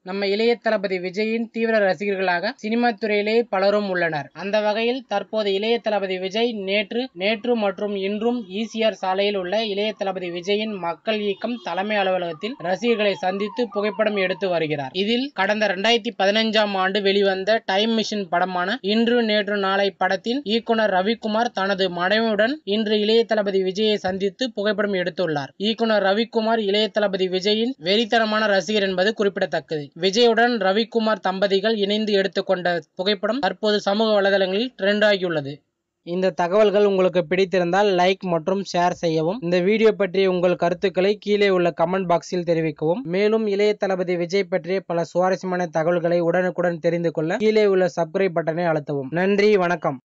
நம்ம இளைய தளபதி விஜயின் தீவிர ரசிகர்களாக சினிமா துறையிலே பலரும் உள்ளனர் அந்த வகையில் தற்போது இளைய தளபதி விஜய் நேற்று நேற்று மற்றும் இன்றும் ஈசிஆர் சாலையில் உள்ள இளைய தளபதி விஜயின் மக்கள் இயக்கம் தலைமை அலுவலகத்தில் ரசிகர்களை சந்தித்து புகைப்படம் எடுத்து வருகிறார் இதில் கடந்த இரண்டாயிரத்தி பதினைஞ்சாம் ஆண்டு வெளிவந்த டைம் மிஷின் படமான இன்று நேற்று நாளை படத்தின் இயக்குனர் ரவிக்குமார் தனது மனைவியுடன் இன்று இளைய தளபதி விஜயை சந்தித்து புகைப்படம் எடுத்துள்ளார் இயக்குனர் ரவிக்குமார் இளைய தளபதி விஜயின் வெறித்தனமான ரசிகர் என்பது குறிப்பிடத்தக்கது விஜயுடன் ரவிக்குமார் தம்பதிகள் இணைந்து எடுத்துக்கொண்ட புகைப்படம் தற்போது சமூக வலைதளங்களில் ட்ரெண்ட் ஆகியுள்ளது இந்த தகவல்கள் உங்களுக்கு பிடித்திருந்தால் லைக் மற்றும் ஷேர் செய்யவும் இந்த வீடியோ பற்றிய உங்கள் கருத்துக்களை கீழே உள்ள கமெண்ட் பாக்ஸில் தெரிவிக்கவும் மேலும் இளைய தளபதி விஜய் பற்றிய பல சுவாரஸ்யமான தகவல்களை உடனுக்குடன் தெரிந்து கொள்ள கீழே உள்ள சப்ஸ்கிரைப் பட்டனை அழுத்தவும் நன்றி வணக்கம்